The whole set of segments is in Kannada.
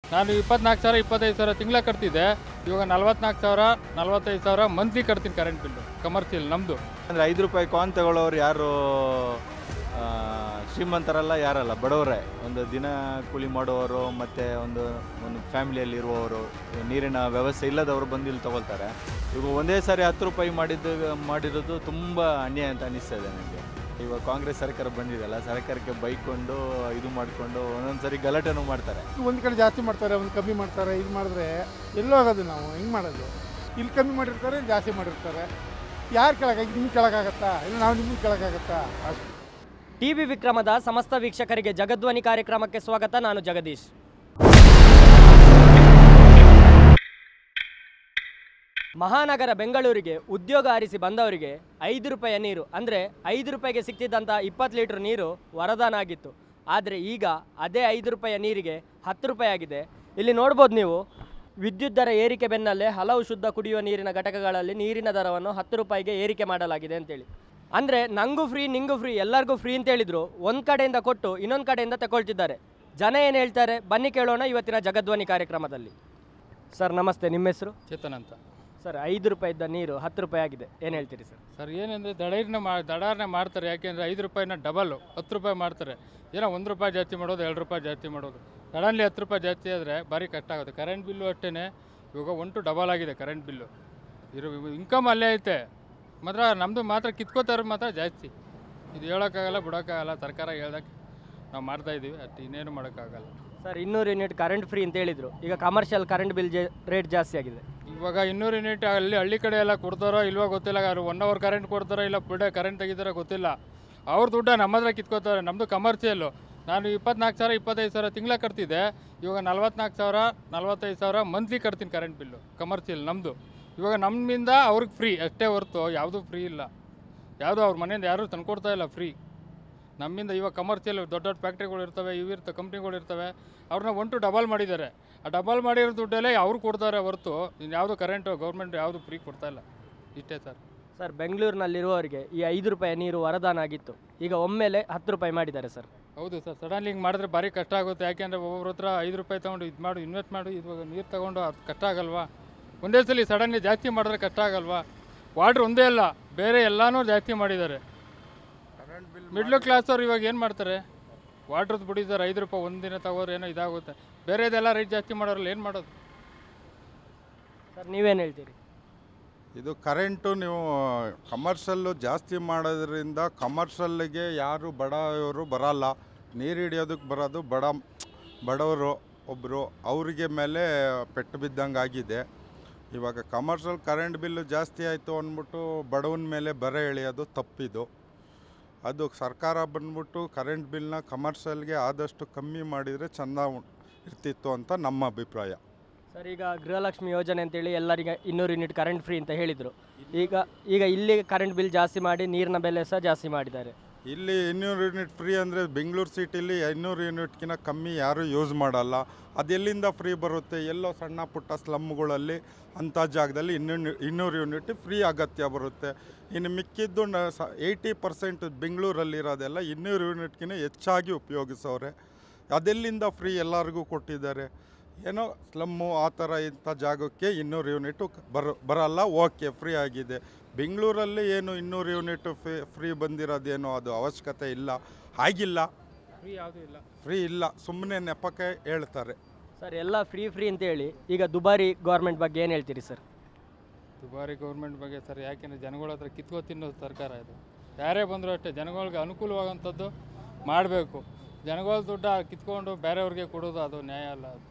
ನಾನು ಇಪ್ಪತ್ನಾಲ್ಕು ಸಾವಿರ ಇಪ್ಪತ್ತೈದು ಸಾವಿರ ತಿಂಗಳ ಕಟ್ತಿದ್ದೆ ಇವಾಗ ನಲ್ವತ್ನಾಲ್ಕು ಸಾವಿರ ನಲ್ವತ್ತೈದು ಸಾವಿರ ಮಂತ್ಲಿ ಕಟ್ತೀನಿ ಕರೆಂಟ್ ಬಿಲ್ಲು ಕಮರ್ಷಿಯಲ್ ನಮ್ಮದು ಅಂದರೆ ಐದು ರೂಪಾಯಿ ಕಾನ್ ತಗೊಳ್ಳೋರು ಯಾರು ಆ, ಶ್ರೀಮಂತರಲ್ಲ ಯಾರಲ್ಲ ಬಡವರೇ ಒಂದು ದಿನ ಕೂಲಿ ಮಾಡುವವರು ಮತ್ತು ಒಂದು ಒಂದು ಫ್ಯಾಮಿಲಿಯಲ್ಲಿ ಇರುವವರು ನೀರಿನ ವ್ಯವಸ್ಥೆ ಇಲ್ಲದವರು ಬಂದು ಇಲ್ಲಿ ತಗೊಳ್ತಾರೆ ಈಗ ಒಂದೇ ಸಾರಿ ಹತ್ತು ರೂಪಾಯಿ ಮಾಡಿದ್ದು ಮಾಡಿರೋದು ತುಂಬ ಅನ್ಯಾಯ ಅಂತ ಅನಿಸ್ತದೆ ನನಗೆ ಇವಾಗ ಕಾಂಗ್ರೆಸ್ ಸರ್ಕಾರ ಬಂದಿದೆಯಲ್ಲ ಸರ್ಕಾರಕ್ಕೆ ಬೈಕೊಂಡು ಇದು ಮಾಡಿಕೊಂಡು ಒಂದೊಂದು ಸರಿ ಗಲಾಟೆನೂ ಮಾಡ್ತಾರೆ ಒಂದು ಕಡೆ ಜಾಸ್ತಿ ಮಾಡ್ತಾರೆ ಒಂದು ಕಮ್ಮಿ ಮಾಡ್ತಾರೆ ಇದು ಮಾಡಿದ್ರೆ ಎಲ್ಲೋ ಹೋಗೋದು ನಾವು ಹೆಂಗೆ ಮಾಡೋದು ಇಲ್ಲಿ ಕಮ್ಮಿ ಮಾಡಿರ್ತಾರೆ ಇಲ್ಲಿ ಜಾಸ್ತಿ ಮಾಡಿರ್ತಾರೆ ಯಾರು ಕೆಳಗೆ ನಿಮ್ಗೆ ಕೆಳಗಾಗತ್ತಾ ಇಲ್ಲ ನಾವು ನಿಮ್ಗೆ ಕೆಳಗಾಗತ್ತಾ ಅಷ್ಟು ಟಿವಿ ವಿಕ್ರಮದ ಸಮಸ್ತ ವೀಕ್ಷಕರಿಗೆ ಜಗದ್ವಾನಿ ಕಾರ್ಯಕ್ರಮಕ್ಕೆ ಸ್ವಾಗತ ನಾನು ಜಗದೀಶ್ ಮಹಾನಗರ ಬೆಂಗಳೂರಿಗೆ ಉದ್ಯೋಗ ಅರಿಸಿ ಬಂದವರಿಗೆ ಐದು ರೂಪಾಯಿಯ ನೀರು ಅಂದರೆ ಐದು ರೂಪಾಯಿಗೆ ಸಿಕ್ತಿದ್ದಂಥ ಇಪ್ಪತ್ತು ಲೀಟ್ರ್ ನೀರು ವರದಾನ ಆಗಿತ್ತು ಆದರೆ ಈಗ ಅದೇ ಐದು ರೂಪಾಯಿಯ ನೀರಿಗೆ ಹತ್ತು ರೂಪಾಯಿ ಆಗಿದೆ ಇಲ್ಲಿ ನೋಡ್ಬೋದು ನೀವು ವಿದ್ಯುತ್ ದರ ಏರಿಕೆ ಬೆನ್ನಲ್ಲೇ ಹಲವು ಶುದ್ಧ ಕುಡಿಯುವ ನೀರಿನ ಘಟಕಗಳಲ್ಲಿ ನೀರಿನ ದರವನ್ನು ಹತ್ತು ರೂಪಾಯಿಗೆ ಏರಿಕೆ ಮಾಡಲಾಗಿದೆ ಅಂತೇಳಿ ಅಂದರೆ ನಂಗೂ ಫ್ರೀ ನಿಂಗೂ ಫ್ರೀ ಎಲ್ಲರಿಗೂ ಫ್ರೀ ಅಂತ ಹೇಳಿದ್ರು ಒಂದು ಕಡೆಯಿಂದ ಕೊಟ್ಟು ಇನ್ನೊಂದು ಕಡೆಯಿಂದ ತಗೊಳ್ತಿದ್ದಾರೆ ಜನ ಏನು ಹೇಳ್ತಾರೆ ಬನ್ನಿ ಕೇಳೋಣ ಇವತ್ತಿನ ಜಗದ್ವಾನಿ ಕಾರ್ಯಕ್ರಮದಲ್ಲಿ ಸರ್ ನಮಸ್ತೆ ನಿಮ್ಮ ಹೆಸರು ಚೇತನ್ ಅಂತ ಸರ್ ಐದು ರೂಪಾಯಿ ಇದ್ದ ನೀರು ಹತ್ತು ರೂಪಾಯಿ ಆಗಿದೆ ಏನು ಹೇಳ್ತೀರಿ ಸರ್ ಸರ್ ಏನಂದರೆ ದಡೀರ್ನ ಮಾ ದಡಾರ್ನೆ ಮಾಡ್ತಾರೆ ಯಾಕೆಂದರೆ ಐದು ರೂಪಾಯಿನ ಡಬಲ್ಲು ಹತ್ತು ರೂಪಾಯಿ ಮಾಡ್ತಾರೆ ಏನೋ ಒಂದು ರೂಪಾಯಿ ಜಾಸ್ತಿ ಮಾಡೋದು ಎರಡು ರೂಪಾಯಿ ಜಾಸ್ತಿ ಮಾಡೋದು ಸಡನ್ಲಿ ಹತ್ತು ರೂಪಾಯಿ ಜಾಸ್ತಿ ಆದರೆ ಭಾರಿ ಕಷ್ಟ ಆಗುತ್ತೆ ಕರೆಂಟ್ ಬಿಲ್ಲು ಅಷ್ಟೇ ಇವಾಗ ಒನ್ ಟು ಡಬಲ್ ಆಗಿದೆ ಕರೆಂಟ್ ಬಿಲ್ಲು ಇರೋ ಇನ್ಕಮ್ ಅಲ್ಲೇ ಐತೆ ಮಾತ್ರ ನಮ್ಮದು ಮಾತ್ರ ಕಿತ್ಕೋತಾರೆ ಮಾತ್ರ ಜಾಸ್ತಿ ಇದು ಹೇಳೋಕ್ಕಾಗಲ್ಲ ಬಿಡೋಕ್ಕಾಗಲ್ಲ ಸರ್ಕಾರ ಹೇಳ್ದಕ್ಕೆ ನಾವು ಮಾಡ್ತಾಯಿದ್ದೀವಿ ಅಷ್ಟು ಇನ್ನೇನು ಮಾಡೋಕ್ಕಾಗಲ್ಲ ಸರ್ ಇನ್ನೂರು ಯೂನಿಟ್ ಕರೆಂಟ್ ಫ್ರೀ ಅಂತ ಹೇಳಿದರು ಈಗ ಕಮರ್ಷಿಯಲ್ ಕರೆಂಟ್ ಬಿಲ್ ರೇಟ್ ಜಾಸ್ತಿ ಆಗಿದೆ ಇವಾಗ ಇನ್ನೂರು ಯೂನಿಟ್ ಅಲ್ಲಿ ಹಳ್ಳಿ ಕಡೆ ಎಲ್ಲ ಕೊಡ್ತಾರೋ ಇಲ್ವೋ ಗೊತ್ತಿಲ್ಲ ಯಾರು ಒನ್ ಅವರ್ ಕರೆಂಟ್ ಕೊಡ್ತಾರೋ ಇಲ್ಲ ಫುಲ್ ಡೇ ಕರೆಂಟ್ ತೆಗಿತಾರೋ ಗೊತ್ತಿಲ್ಲ ಅವ್ರ ದುಡ್ಡ ನಮ್ಮ ಹತ್ರ ಕಿತ್ಕೋತಾರೆ ನಮ್ಮದು ಕಮರ್ಷಿಯಲ್ಲು ನಾನು ಇಪ್ಪತ್ನಾಲ್ಕು ಸಾವಿರ ಇಪ್ಪತ್ತೈದು ಸಾವಿರ ತಿಂಗಳ ಕಟ್ತಿದ್ದೆ ಇವಾಗ ನಲ್ವತ್ನಾಲ್ಕು ಸಾವಿರ ನಲ್ವತ್ತೈದು ಸಾವಿರ ಮಂತ್ಲಿ ಕಟ್ತೀನಿ ಕರೆಂಟ್ ಬಿಲ್ಲು ಕಮರ್ಷಿಯಲ್ ನಮ್ಮದು ಇವಾಗ ನಮ್ಮಿಂದ ಅವ್ರಿಗೆ ಫ್ರೀ ಅಷ್ಟೇ ಹೊರ್ತು ಯಾವುದೂ ಫ್ರೀ ಇಲ್ಲ ಯಾವುದೂ ಅವ್ರ ಮನೆಯಿಂದ ಯಾರೂ ತಂದ್ಕೊಡ್ತಾ ಇಲ್ಲ ಫ್ರೀ ನಮ್ಮಿಂದ ಇವಾಗ ಕಮರ್ಷಿಯಲ್ ದೊಡ್ಡ ದೊಡ್ಡ ಫ್ಯಾಕ್ಟ್ರಿಗಳು ಇರ್ತವೆ ಇವು ಇರ್ತವೆ ಕಂಪ್ನಿಗಳು ಇರ್ತವೆ ಅವ್ರನ್ನ ಒನ್ ಟು ಡಬಲ್ ಮಾಡಿದ್ದಾರೆ ಆ ಡಬಲ್ ಮಾಡಿರೋ ದುಡ್ಡಲ್ಲೇ ಅವ್ರು ಕೊಡ್ತಾರೆ ಹೊರತು ಇನ್ಯಾವುದು ಕರೆಂಟು ಗೌರ್ಮೆಂಟ್ ಯಾವುದು ಫ್ರೀ ಕೊಡ್ತಾ ಇಲ್ಲ ಇಷ್ಟೇ ಸರ್ ಸರ್ ಬೆಂಗಳೂರಿನಲ್ಲಿರುವವರಿಗೆ ಈ ಐದು ರೂಪಾಯಿ ನೀರು ವರದಾನ ಆಗಿತ್ತು ಈಗ ಒಮ್ಮೆಲೆ ಹತ್ತು ರೂಪಾಯಿ ಮಾಡಿದ್ದಾರೆ ಸರ್ ಹೌದು ಸರ್ ಸಡನ್ಲಿ ಹಿಂಗೆ ಮಾಡಿದ್ರೆ ಭಾರಿ ಕಷ್ಟ ಆಗುತ್ತೆ ಯಾಕೆಂದರೆ ಒಬ್ಬೊಬ್ರ ಹತ್ರ ಐದು ರೂಪಾಯಿ ತೊಗೊಂಡು ಇದು ಮಾಡು ಇನ್ವೆಸ್ಟ್ ಮಾಡು ಇವಾಗ ನೀರು ತೊಗೊಂಡು ಅದು ಕಷ್ಟ ಆಗಲ್ವಾ ಒಂದೇ ಸಲ ಸಡನ್ಲಿ ಜಾಸ್ತಿ ಮಾಡಿದ್ರೆ ಕಷ್ಟ ಆಗಲ್ವಾ ವಾಟ್ರ್ ಒಂದೇ ಅಲ್ಲ ಬೇರೆ ಎಲ್ಲನೂ ಜಾಸ್ತಿ ಮಾಡಿದ್ದಾರೆ ಮಿಡ್ಲ್ ಕ್ಲಾಸ್ ಅವ್ರು ಇವಾಗ ಏನು ಮಾಡ್ತಾರೆ ವಾಟ್ರದ್ದು ಬಿಡಿದ್ದಾರೆ ಐದು ರೂಪಾಯಿ ಒಂದಿನ ತಗೋದ್ರೆ ಏನೋ ಇದಾಗುತ್ತೆ ಬೇರೆದೆಲ್ಲ ರೇಟ್ ಜಾಸ್ತಿ ಮಾಡೋರಲ್ಲ ಏನು ಮಾಡೋದು ಸರ್ ನೀವೇನು ಹೇಳ್ತೀರಿ ಇದು ಕರೆಂಟು ನೀವು ಕಮರ್ಷಲ್ಲು ಜಾಸ್ತಿ ಮಾಡೋದ್ರಿಂದ ಕಮರ್ಷಲ್ಗೆ ಯಾರು ಬಡವರು ಬರಲ್ಲ ನೀರು ಹಿಡಿಯೋದಕ್ಕೆ ಬರೋದು ಬಡ ಬಡವರು ಒಬ್ಬರು ಅವರಿಗೆ ಮೇಲೆ ಪೆಟ್ಟು ಬಿದ್ದಂಗೆ ಆಗಿದೆ ಇವಾಗ ಕಮರ್ಷಲ್ ಕರೆಂಟ್ ಬಿಲ್ಲು ಜಾಸ್ತಿ ಆಯಿತು ಅಂದ್ಬಿಟ್ಟು ಬಡವನ ಮೇಲೆ ಬರೆ ಎಳೆಯೋದು ತಪ್ಪಿದು ಅದು ಸರ್ಕಾರ ಬಂದ್ಬಿಟ್ಟು ಕರೆಂಟ್ ಬಿಲ್ನ ಕಮರ್ಷಲ್ಗೆ ಆದಷ್ಟು ಕಮ್ಮಿ ಮಾಡಿದರೆ ಚೆಂದ ಇರ್ತಿತ್ತು ಅಂತ ನಮ್ಮ ಅಭಿಪ್ರಾಯ ಸರ್ ಈಗ ಗೃಹಲಕ್ಷ್ಮಿ ಯೋಜನೆ ಅಂತೇಳಿ ಎಲ್ಲರಿಗೆ ಇನ್ನೂರು ಯೂನಿಟ್ ಕರೆಂಟ್ ಫ್ರೀ ಅಂತ ಹೇಳಿದರು ಈಗ ಈಗ ಇಲ್ಲಿ ಕರೆಂಟ್ ಬಿಲ್ ಜಾಸ್ತಿ ಮಾಡಿ ನೀರಿನ ಬೆಲೆ ಸಹ ಜಾಸ್ತಿ ಮಾಡಿದ್ದಾರೆ ಇಲ್ಲಿ ಇನ್ನೂರು ಯೂನಿಟ್ ಫ್ರೀ ಅಂದರೆ ಬೆಂಗಳೂರು ಸಿಟಿಲಿ ಇನ್ನೂರು ಯೂನಿಟ್ಗಿಂತ ಕಮ್ಮಿ ಯಾರೂ ಯೂಸ್ ಮಾಡಲ್ಲ ಅದೆಲ್ಲಿಂದ ಫ್ರೀ ಬರುತ್ತೆ ಎಲ್ಲೋ ಸಣ್ಣ ಪುಟ್ಟ ಸ್ಲಮ್ಗಳಲ್ಲಿ ಅಂಥ ಜಾಗದಲ್ಲಿ ಇನ್ನೂರು ಇನ್ನೂರು ಯೂನಿಟ್ ಫ್ರೀ ಅಗತ್ಯ ಬರುತ್ತೆ ಇನ್ನು ಮಿಕ್ಕಿದ್ದು ನ ಸ ಏಯ್ಟಿ ಪರ್ಸೆಂಟ್ ಬೆಂಗಳೂರಲ್ಲಿರೋದೆಲ್ಲ ಇನ್ನೂರು ಯೂನಿಟ್ಗಿಂತ ಹೆಚ್ಚಾಗಿ ಉಪಯೋಗಿಸೋರೆ ಅದೆಲ್ಲಿಂದ ಫ್ರೀ ಎಲ್ಲರಿಗೂ ಕೊಟ್ಟಿದ್ದಾರೆ ಏನೋ ಸ್ಲಮ್ಮು ಆ ಥರ ಇಂಥ ಜಾಗಕ್ಕೆ ಇನ್ನೂರು ಯೂನಿಟು ಬರ ಬರಲ್ಲ ಓಕೆ ಫ್ರೀ ಆಗಿದೆ ಬೆಂಗಳೂರಲ್ಲಿ ಏನು ಇನ್ನೂರು ಯೂನಿಟ್ ಫ್ರೀ ಫ್ರೀ ಬಂದಿರೋದೇನೋ ಅದು ಅವಶ್ಯಕತೆ ಇಲ್ಲ ಆಗಿಲ್ಲ ಫ್ರೀ ಯಾವುದೂ ಇಲ್ಲ ಫ್ರೀ ಇಲ್ಲ ಸುಮ್ಮನೆ ನೆಪಕ್ಕೆ ಹೇಳ್ತಾರೆ ಸರ್ ಎಲ್ಲ ಫ್ರೀ ಫ್ರೀ ಅಂತೇಳಿ ಈಗ ದುಬಾರಿ ಗೌರ್ಮೆಂಟ್ ಬಗ್ಗೆ ಏನು ಹೇಳ್ತೀರಿ ಸರ್ ದುಬಾರಿ ಗೌರ್ಮೆಂಟ್ ಬಗ್ಗೆ ಸರ್ ಯಾಕೆಂದರೆ ಜನಗಳ ಹತ್ರ ಕಿತ್ಕೊ ತಿನ್ನೋ ಸರ್ಕಾರ ಇದು ಯಾರೇ ಬಂದರೂ ಅಷ್ಟೇ ಜನಗಳಿಗೆ ಅನುಕೂಲವಾಗೋಂಥದ್ದು ಮಾಡಬೇಕು ಜನಗಳ ದುಡ್ಡು ಕಿತ್ಕೊಂಡು ಬೇರೆಯವ್ರಿಗೆ ಕೊಡೋದು ಅದು ನ್ಯಾಯ ಅಲ್ಲ ಅದು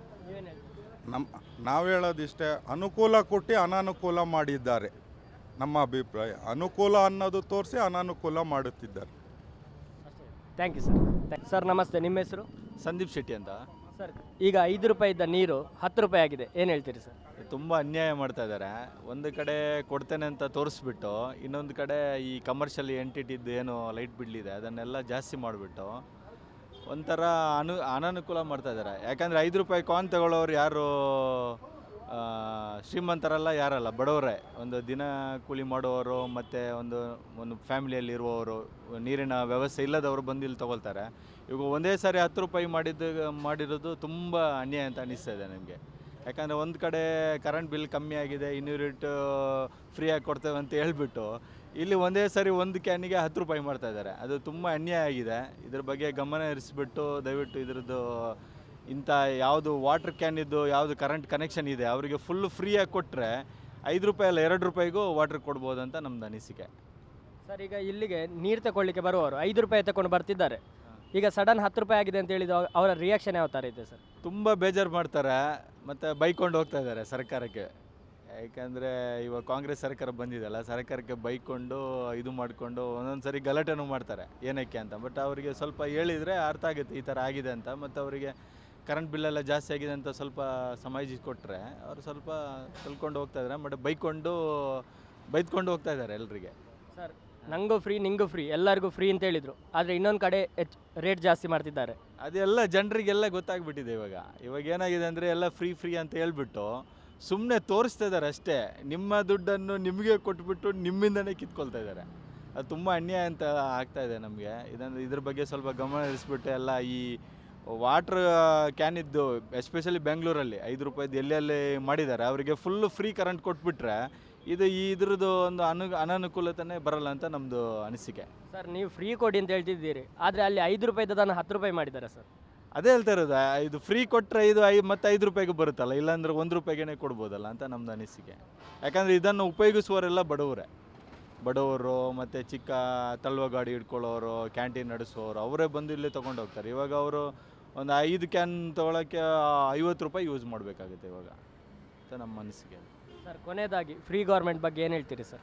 ನಮ್ಮ ನಾವು ಹೇಳೋದಿಷ್ಟೇ ಅನುಕೂಲ ಕೊಟ್ಟು ಅನಾನುಕೂಲ ಮಾಡಿದ್ದಾರೆ ನಮ್ಮ ಅಭಿಪ್ರಾಯ ಅನುಕೂಲ ಅನ್ನೋದು ತೋರಿಸಿ ಅನಾನುಕೂಲ ಮಾಡುತ್ತಿದ್ದಾರೆ ಥ್ಯಾಂಕ್ ಯು ಸರ್ ಸರ್ ನಮಸ್ತೆ ನಿಮ್ಮ ಹೆಸರು ಸಂದೀಪ್ ಶೆಟ್ಟಿ ಅಂತ ಸರ್ ಈಗ ಐದು ರೂಪಾಯಿ ಇದ್ದ ನೀರು ಹತ್ತು ರೂಪಾಯಿ ಆಗಿದೆ ಏನು ಹೇಳ್ತೀರಿ ಸರ್ ತುಂಬ ಅನ್ಯಾಯ ಮಾಡ್ತಾ ಇದ್ದಾರೆ ಒಂದು ಕಡೆ ಕೊಡ್ತೇನೆ ಅಂತ ತೋರಿಸ್ಬಿಟ್ಟು ಇನ್ನೊಂದು ಕಡೆ ಈ ಕಮರ್ಷಿಯಲ್ ಎಂಟಿಟಿದ್ದು ಏನು ಲೈಟ್ ಬಿಡ್ಲಿದೆ ಅದನ್ನೆಲ್ಲ ಜಾಸ್ತಿ ಮಾಡಿಬಿಟ್ಟು ಒಂಥರ ಅನು ಅನಾನುಕೂಲ ಮಾಡ್ತಾ ಇದ್ದಾರೆ ಯಾಕಂದರೆ ಐದು ರೂಪಾಯಿ ಕಾನ್ ತಗೊಳ್ಳೋರು ಯಾರು ಆ, ಶ್ರೀಮಂತರಲ್ಲ ಯಾರಲ್ಲ ಬಡವರೇ ಒಂದು ದಿನ ಕೂಲಿ ಮಾಡುವವರು ಮತ್ತು ಒಂದು ಒಂದು ಫ್ಯಾಮಿಲಿಯಲ್ಲಿ ಇರುವವರು ನೀರಿನ ವ್ಯವಸ್ಥೆ ಇಲ್ಲದವರು ಬಂದು ಇಲ್ಲಿ ತೊಗೊಳ್ತಾರೆ ಇವಾಗ ಒಂದೇ ಸಾರಿ ಹತ್ತು ರೂಪಾಯಿ ಮಾಡಿದ್ದು ಮಾಡಿರೋದು ತುಂಬ ಅನ್ಯಾಯ ಅಂತ ಅನಿಸ್ತಾ ಇದೆ ನನಗೆ ಯಾಕಂದರೆ ಒಂದು ಕಡೆ ಕರೆಂಟ್ ಬಿಲ್ ಕಮ್ಮಿ ಆಗಿದೆ ಇನ್ನೂರು ಯೂನಿಟ್ ಫ್ರೀಯಾಗಿ ಕೊಡ್ತೇವೆ ಅಂತ ಹೇಳ್ಬಿಟ್ಟು ಇಲ್ಲಿ ಒಂದೇ ಸಾರಿ ಒಂದು ಕ್ಯಾನಿಗೆ ಹತ್ತು ರೂಪಾಯಿ ಮಾಡ್ತಾ ಇದ್ದಾರೆ ಅದು ತುಂಬ ಅನ್ಯಾಯ ಆಗಿದೆ ಇದ್ರ ಬಗ್ಗೆ ಗಮನ ಹರಿಸ್ಬಿಟ್ಟು ದಯವಿಟ್ಟು ಇದ್ರದ್ದು ಇಂಥ ಯಾವುದು ವಾಟರ್ ಕ್ಯಾನ್ ಇದ್ದು ಯಾವುದು ಕರೆಂಟ್ ಕನೆಕ್ಷನ್ ಇದೆ ಅವರಿಗೆ ಫುಲ್ ಫ್ರೀಯಾಗಿ ಕೊಟ್ಟರೆ ಐದು ರೂಪಾಯಿ ಅಲ್ಲ ಎರಡು ರೂಪಾಯಿಗೂ ವಾಟರ್ ಕೊಡ್ಬೋದು ಅಂತ ನಮ್ಮದು ಅನಿಸಿಕೆ ಸರ್ ಈಗ ಇಲ್ಲಿಗೆ ನೀರು ತಗೊಳ್ಳಿಕ್ಕೆ ಬರುವವರು ಐದು ರೂಪಾಯಿ ತಗೊಂಡು ಬರ್ತಿದ್ದಾರೆ ಈಗ ಸಡನ್ ಹತ್ತು ರೂಪಾಯಿ ಆಗಿದೆ ಅಂತ ಹೇಳಿದ ಅವರ ರಿಯಾಕ್ಷನ್ ಯಾವ ಥರ ಇದೆ ಸರ್ ತುಂಬ ಬೇಜಾರು ಮಾಡ್ತಾರೆ ಮತ್ತು ಬೈಕೊಂಡು ಹೋಗ್ತಾ ಇದ್ದಾರೆ ಸರ್ಕಾರಕ್ಕೆ ಯಾಕಂದರೆ ಇವಾಗ ಕಾಂಗ್ರೆಸ್ ಸರ್ಕಾರ ಬಂದಿದೆಯಲ್ಲ ಸರ್ಕಾರಕ್ಕೆ ಬೈಕೊಂಡು ಇದು ಮಾಡಿಕೊಂಡು ಒಂದೊಂದು ಸರಿ ಗಲಾಟೆನೂ ಮಾಡ್ತಾರೆ ಏನಕ್ಕೆ ಅಂತ ಬಟ್ ಅವರಿಗೆ ಸ್ವಲ್ಪ ಹೇಳಿದರೆ ಅರ್ಥ ಆಗುತ್ತೆ ಈ ಥರ ಆಗಿದೆ ಅಂತ ಮತ್ತು ಅವರಿಗೆ ಕರೆಂಟ್ ಬಿಲ್ಲೆಲ್ಲ ಜಾಸ್ತಿ ಆಗಿದೆ ಅಂತ ಸ್ವಲ್ಪ ಸಮಾಜ ಕೊಟ್ಟರೆ ಅವರು ಸ್ವಲ್ಪ ತಿಳ್ಕೊಂಡು ಹೋಗ್ತಾ ಇದ್ದಾರೆ ಬಟ್ ಬೈಕೊಂಡು ಬೈದ್ಕೊಂಡು ಹೋಗ್ತಾ ಇದ್ದಾರೆ ಎಲ್ರಿಗೆ ಸರ್ ನಂಗೂ ಫ್ರೀ ನಿಂಗೂ ಫ್ರೀ ಎಲ್ಲರಿಗೂ ಫ್ರೀ ಅಂತ ಹೇಳಿದರು ಆದರೆ ಇನ್ನೊಂದು ಕಡೆ ಹೆಚ್ಚು ರೇಟ್ ಜಾಸ್ತಿ ಮಾಡ್ತಿದ್ದಾರೆ ಅದೆಲ್ಲ ಜನರಿಗೆಲ್ಲ ಗೊತ್ತಾಗ್ಬಿಟ್ಟಿದೆ ಇವಾಗ ಇವಾಗ ಏನಾಗಿದೆ ಅಂದರೆ ಎಲ್ಲ ಫ್ರೀ ಫ್ರೀ ಅಂತ ಹೇಳ್ಬಿಟ್ಟು ಸುಮ್ಮನೆ ತೋರಿಸ್ತಾ ಇದ್ದಾರೆ ಅಷ್ಟೇ ನಿಮ್ಮ ದುಡ್ಡನ್ನು ನಿಮಗೆ ಕೊಟ್ಬಿಟ್ಟು ನಿಮ್ಮಿಂದನೇ ಕಿತ್ಕೊಳ್ತಾ ಇದ್ದಾರೆ ಅದು ತುಂಬ ಅನ್ಯಾಯ ಅಂತ ಆಗ್ತಾ ಇದೆ ನಮಗೆ ಇದನ್ನು ಇದ್ರ ಬಗ್ಗೆ ಸ್ವಲ್ಪ ಗಮನ ಹರಿಸ್ಬಿಟ್ಟು ಎಲ್ಲ ಈ ವಾಟ್ರ್ ಕ್ಯಾನ್ ಇದ್ದು ಎಸ್ಪೆಷಲಿ ಬೆಂಗಳೂರಲ್ಲಿ ಐದು ರೂಪಾಯಿದು ಎಲ್ಲೆಲ್ಲಿ ಮಾಡಿದ್ದಾರೆ ಅವರಿಗೆ ಫುಲ್ಲು ಫ್ರೀ ಕರೆಂಟ್ ಕೊಟ್ಬಿಟ್ರೆ ಇದು ಈ ಇದ್ರದ್ದು ಒಂದು ಅನು ಅನನುಕೂಲತೆನೇ ಬರಲ್ಲ ಅಂತ ನಮ್ಮದು ಅನಿಸಿಕೆ ಸರ್ ನೀವು ಫ್ರೀ ಕೊಡಿ ಅಂತ ಹೇಳ್ತಿದ್ದೀರಿ ಆದರೆ ಅಲ್ಲಿ ಐದು ರೂಪಾಯಿದನ್ನು ಹತ್ತು ರೂಪಾಯಿ ಮಾಡಿದ್ದಾರೆ ಸರ್ ಅದೇ ಹೇಳ್ತಾ ಇರೋದು ಆ, ಇದು ಫ್ರೀ ಕೊಟ್ಟರೆ ಇದು ಐ ಮತ್ತೆ ಐದು ರೂಪಾಯಿಗೆ ಬರುತ್ತಲ್ಲ ಇಲ್ಲಾಂದ್ರೆ ಒಂದು ರೂಪಾಯಿಗೆ ಕೊಡ್ಬೋದಲ್ಲ ಅಂತ ನಮ್ಮದು ಅನಿಸಿಕೆ ಯಾಕಂದರೆ ಇದನ್ನು ಉಪಯೋಗಿಸುವವರೆಲ್ಲ ಬಡವರೇ ಬಡವರು ಮತ್ತು ಚಿಕ್ಕ ತಳ್ಳುವ ಗಾಡಿ ಇಟ್ಕೊಳ್ಳೋರು ಕ್ಯಾಂಟೀನ್ ನಡೆಸೋರು ಅವರೇ ಬಂದು ಇಲ್ಲಿ ತೊಗೊಂಡು ಹೋಗ್ತಾರೆ ಇವಾಗ ಅವರು ಒಂದು ಐದು ಕ್ಯಾನ್ ತೊಗೊಳಕ್ಕೆ ಐವತ್ತು ರೂಪಾಯಿ ಯೂಸ್ ಮಾಡಬೇಕಾಗುತ್ತೆ ಇವಾಗ ಅಂತ ನಮ್ಮ ಅನಿಸಿಕೆ ಸರ್ ಕೊನೆಯದಾಗಿ ಫ್ರೀ ಗೌರ್ಮೆಂಟ್ ಬಗ್ಗೆ ಏನು ಹೇಳ್ತೀರಿ ಸರ್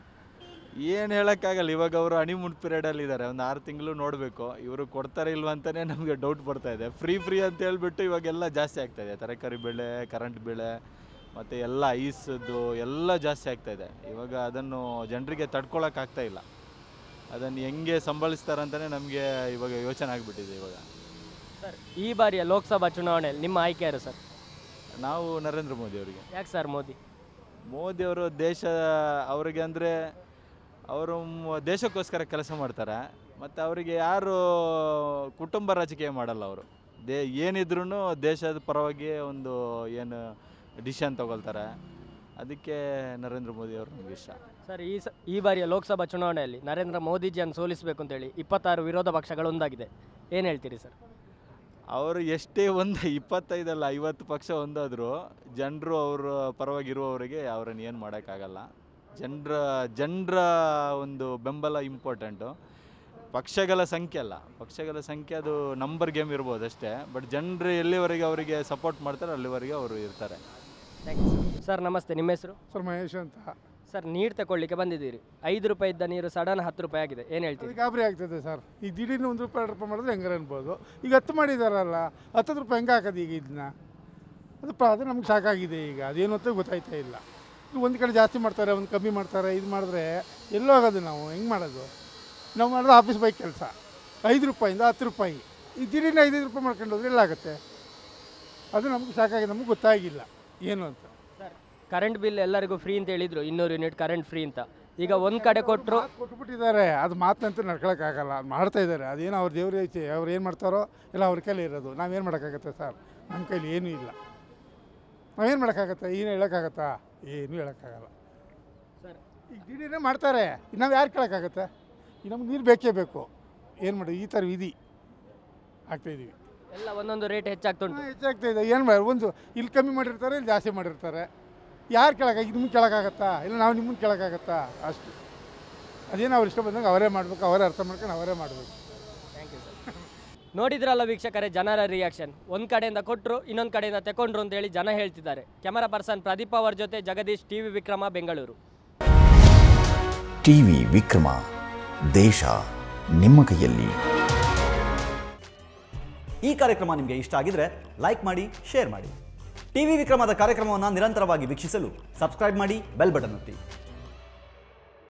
ಏನು ಹೇಳೋಕ್ಕಾಗಲ್ಲ ಇವಾಗ ಅವರು ಹನಿಮೂನ್ ಪೀರಿಯಡಲ್ಲಿ ಇದ್ದಾರೆ ಒಂದು ಆರು ತಿಂಗಳು ನೋಡಬೇಕು ಇವರು ಕೊಡ್ತಾರೆ ಇಲ್ವ ಅಂತಲೇ ನಮಗೆ ಡೌಟ್ ಬರ್ತಾ ಇದೆ ಫ್ರೀ ಫ್ರೀ ಅಂತ ಹೇಳ್ಬಿಟ್ಟು ಇವಾಗೆಲ್ಲ ಜಾಸ್ತಿ ಆಗ್ತಾ ಇದೆ ತರಕಾರಿ ಬೆಲೆ ಕರೆಂಟ್ ಬೆಲೆ ಮತ್ತು ಎಲ್ಲ ಐಸದ್ದು ಎಲ್ಲ ಜಾಸ್ತಿ ಆಗ್ತಾ ಇದೆ ಇವಾಗ ಅದನ್ನು ಜನರಿಗೆ ತಡ್ಕೊಳಕ್ಕಾಗ್ತಾ ಇಲ್ಲ ಅದನ್ನು ಹೆಂಗೆ ಸಂಭಾಳಿಸ್ತಾರಂತಲೇ ನಮಗೆ ಇವಾಗ ಯೋಚನೆ ಆಗಿಬಿಟ್ಟಿದೆ ಇವಾಗ ಸರ್ ಈ ಬಾರಿಯ ಲೋಕಸಭಾ ಚುನಾವಣೆಯಲ್ಲಿ ನಿಮ್ಮ ಆಯ್ಕೆ ಯಾರು ಸರ್ ನಾವು ನರೇಂದ್ರ ಮೋದಿ ಅವರಿಗೆ ಯಾಕೆ ಸರ್ ಮೋದಿ ಮೋದಿಯವರು ದೇಶ ಅವರಿಗೆ ಅಂದರೆ ಅವರು ಮ್- ದೇಶಕ್ಕೋಸ್ಕರ ಕೆಲಸ ಮಾಡ್ತಾರೆ ಮತ್ತು ಅವರಿಗೆ ಯಾರು ಕುಟುಂಬ ರಾಜಕೀಯ ಮಾಡಲ್ಲ ಅವರು ದೇ ಏನಿದ್ರೂ ದೇಶದ ಪರವಾಗಿ ಒಂದು ಏನು ಡಿಸಿಷನ್ ತಗೊಳ್ತಾರೆ ಅದಕ್ಕೆ ನರೇಂದ್ರ ಮೋದಿ ಅವರು ನಮ್ಗೆ ಇಷ್ಟ ಸರ್ ಈ ಸ ಈ ಬಾರಿಯ ಲೋಕಸಭಾ ಚುನಾವಣೆಯಲ್ಲಿ ನರೇಂದ್ರ ಮೋದಿಜಿಯನ್ನು ಸೋಲಿಸಬೇಕು ಅಂತೇಳಿ ಇಪ್ಪತ್ತಾರು ವಿರೋಧ ಪಕ್ಷಗಳು ಒಂದಾಗಿದೆ ಏನು ಹೇಳ್ತೀರಿ ಸರ್ ಅವರು ಎಷ್ಟೇ ಒಂದು ಇಪ್ಪತ್ತೈದಲ್ಲ ಐವತ್ತು ಪಕ್ಷ ಒಂದಾದರೂ ಜನರು ಅವರ ಪರವಾಗಿರುವವರಿಗೆ ಅವರನ್ನು ಏನು ಮಾಡೋಕ್ಕಾಗಲ್ಲ ಜನರ ಜನರ ಒಂದು ಬೆಂಬಲ ಇಂಪಾರ್ಟೆಂಟು ಪಕ್ಷಗಳ ಸಂಖ್ಯೆ ಅಲ್ಲ ಪಕ್ಷಗಳ ಸಂಖ್ಯೆ ಅದು ನಂಬರ್ ಗೇಮ್ ಇರ್ಬೋದು ಅಷ್ಟೇ ಬಟ್ ಜನರು ಎಲ್ಲಿವರೆಗೆ ಅವರಿಗೆ ಸಪೋರ್ಟ್ ಮಾಡ್ತಾರೆ ಅಲ್ಲಿವರೆಗೆ ಅವರು ಇರ್ತಾರೆ ಥ್ಯಾಂಕ್ ಯು ಸರ್ ನಮಸ್ತೆ ನಿಮ್ಮ ಹೆಸರು ಸರ್ ಮಹೇಶ್ ಅಂತ ಸರ್ ನೀರು ತಗೊಳ್ಳಿಕ್ಕೆ ಬಂದಿದ್ದೀರಿ ಐದು ರೂಪಾಯಿ ಇದ್ದ ನೀರು ಸಡನ್ ಹತ್ತು ರೂಪಾಯಿ ಆಗಿದೆ ಏನು ಅದು ಹೇಳ್ತೀರಿ ಗಾಬರಿ ಆಗ್ತದೆ ಸರ್ ಈಗ ದಿಢೀರ್ನ ಒಂದು ರೂಪಾಯಿ ಎರಡು ರೂಪಾಯಿ ಮಾಡಿದ್ರೆ ಹೆಂಗಾರ ಅನ್ಬೋದು ಈಗ ಹತ್ತು ಮಾಡಿದಾರಲ್ಲ ಹತ್ತತ್ತು ರೂಪಾಯಿ ಹೆಂಗೆ ಹಾಕೋದು ಈಗ ಇದನ್ನ ಅದು ಪ್ರ ಅದು ನಮ್ಗೆ ಸಾಕಾಗಿದೆ ಈಗ ಅದೇನು ಅಂತ ಗೊತ್ತಾಯ್ತಾ ಇಲ್ಲ ಈಗ ಒಂದು ಕಡೆ ಜಾಸ್ತಿ ಮಾಡ್ತಾರೆ ಒಂದು ಕಮ್ಮಿ ಮಾಡ್ತಾರೆ ಇದು ಮಾಡಿದ್ರೆ ಎಲ್ಲೋ ಆಗೋದು ನಾವು ಹೆಂಗೆ ಮಾಡೋದು ನಾವು ಮಾಡೋದು ಆಫೀಸ್ ಬೈಕ್ ಕೆಲಸ ಐದು ರೂಪಾಯಿಂದ ಹತ್ತು ರೂಪಾಯಿ ಈಗ ದಿಢೀರ್ನ ಐದೈದು ರೂಪಾಯಿ ಮಾಡ್ಕೊಂಡು ಹೋದ್ರೆ ಎಲ್ಲಾಗುತ್ತೆ ಅದು ನಮ್ಗೆ ಸಾಕಾಗಿದೆ ನಮ್ಗೆ ಗೊತ್ತಾಗಿಲ್ಲ ಏನು ಅಂತ ಸರ್ ಕರೆಂಟ್ ಬಿಲ್ ಎಲ್ಲರಿಗೂ ಫ್ರೀ ಅಂತ ಹೇಳಿದ್ರು ಇನ್ನೂರು ಯೂನಿಟ್ ಕರೆಂಟ್ ಫ್ರೀ ಅಂತ ಈಗ ಒಂದು ಕಡೆ ಕೊಟ್ಟರು ಮಾತು ಕೊಟ್ಬಿಟ್ಟಿದ್ದಾರೆ ಅದು ಮಾತಂತೂ ನಡ್ಕೊಳಕ್ಕಾಗಲ್ಲ ಅದ್ ಮಾಡ್ತಾ ಇದ್ದಾರೆ ಅದೇನು ಅವ್ರ ದೇವ್ರ ಐತೆ ಅವ್ರು ಏನು ಮಾಡ್ತಾರೋ ಎಲ್ಲ ಅವ್ರ ಕೈಲಿ ಇರೋದು ನಾವೇನು ಮಾಡೋಕ್ಕಾಗತ್ತೆ ಸರ್ ನಮ್ಮ ಕೈಲಿ ಏನೂ ಇಲ್ಲ ನಾವೇನು ಮಾಡೋಕ್ಕಾಗತ್ತೆ ಏನು ಹೇಳೋಕ್ಕಾಗತ್ತಾ ಏನೂ ಹೇಳೋಕ್ಕಾಗಲ್ಲ ಸರ್ ಈಗ ದಿಢೀರ್ನೇ ಮಾಡ್ತಾರೆ ನಾವು ಯಾರು ಕೇಳೋಕ್ಕಾಗತ್ತೆ ಈಗ ನಮ್ಗೆ ನೀರು ಬೇಕೇ ಬೇಕು ಏನು ಮಾಡೋದು ಈ ಥರ ವಿಧಿ ಆಗ್ತಾಯಿದ್ದೀವಿ ಎಲ್ಲ ಒಂದೊಂದು ರೇಟ್ ಹೆಚ್ಚಾಗ್ತುಂಟು ಹೆಚ್ಚಾಗ್ತಾ ಇದೆ ಏನು ಮಾಡಿ ಒಂದು ಇಲ್ಲಿ ಕಮ್ಮಿ ಮಾಡಿರ್ತಾರೆ ಇಲ್ಲಿ ಜಾಸ್ತಿ ಮಾಡಿರ್ತಾರೆ ಯಾರು ಕೇಳೋಕ್ಕಾಗ ನಿಮ್ಗೆ ಕೇಳೋಕ್ಕಾಗತ್ತಾ ಇಲ್ಲ ನಾವು ನಿಮ್ಮನ್ನು ಕೇಳೋಕ್ಕಾಗತ್ತಾ ಅಷ್ಟು ಅದೇನು ಅವ್ರು ಇಷ್ಟ ಬಂದಂಗೆ ಅವರೇ ಮಾಡಬೇಕು ಅವರೇ ಅರ್ಥ ಮಾಡ್ಕೊಂಡು ಅವರೇ ಮಾಡಬೇಕು ಥ್ಯಾಂಕ್ ಯು ಸರ್ ನೋಡಿದ್ರಲ್ಲ ವೀಕ್ಷಕರೇ ಜನರ ರಿಯಾಕ್ಷನ್ ಒಂದು ಕಡೆಯಿಂದ ಕೊಟ್ಟರು ಇನ್ನೊಂದು ಕಡೆಯಿಂದ ತಗೊಂಡ್ರು ಅಂತೇಳಿ ಜನ ಹೇಳ್ತಿದ್ದಾರೆ ಕ್ಯಾಮರಾ ಪರ್ಸನ್ ಪ್ರದೀಪ್ ಅವರ ಜೊತೆ ಜಗದೀಶ್ ಟಿವಿ ವಿಕ್ರಮ ಬೆಂಗಳೂರು ಟಿವಿ ವಿಕ್ರಮ ದೇಶ ನಿಮ್ಮ ಕೈಯಲ್ಲಿ ಈ ಕಾರ್ಯಕ್ರಮ ನಿಮಗೆ ಇಷ್ಟ ಆಗಿದ್ರೆ ಲೈಕ್ ಮಾಡಿ ಶೇರ್ ಮಾಡಿ ಟಿವಿ ವಿಕ್ರಮದ ಕಾರ್ಯಕ್ರಮವನ್ನು ನಿರಂತರವಾಗಿ ವೀಕ್ಷಿಸಲು ಸಬ್ಸ್ಕ್ರೈಬ್ ಮಾಡಿ ಬೆಲ್ ಬಟನ್ ಒತ್ತಿ